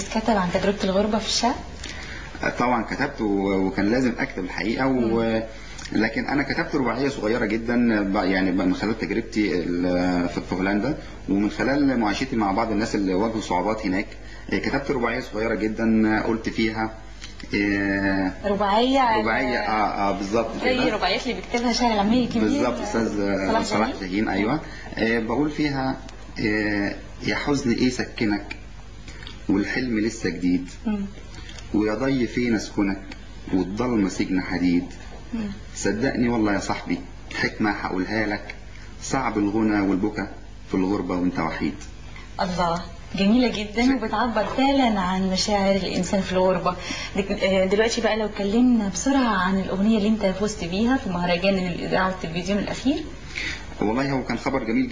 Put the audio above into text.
اتكتب عن تجربة الغربة في الشعر؟ طبعا كتبت و- وكان لازم اكتب الحقيقه و... لكن انا كتبت رباعيه صغيره جدا ب- يعني من خلال تجربتي ال- في في هولندا ومن خلال معاشرتي مع بعض الناس اللي واجهوا صعوبات هناك آه، كتبت رباعيه صغيره جدا قلت فيها آه، رباعية رباعيه اه اه بالظبط زي كده. رباعيات اللي بيكتبها شاعر العامية الكبير بالظبط استاذ صلاح صلاح جاهين. جاهين ايوه آه، بقول فيها آه، يا حزن ايه سكنك والحلم لسه جديد مم. ويا ضي فين اسكنك والضلمه سجن حديد مم. صدقني والله يا صاحبي حكمة هقولها لك صعب الغنى والبكا في الغربة وانت وحيد الله جميلة جدا وبتعبر فعلا عن مشاعر الإنسان في الغربة دك- آه، دلوقتي بقى لو اتكلمنا بسرعة عن الأغنية اللي أنت فزت بيها في مهرجان الإذاعة والتلفزيون الأخير والله هو كان خبر جميل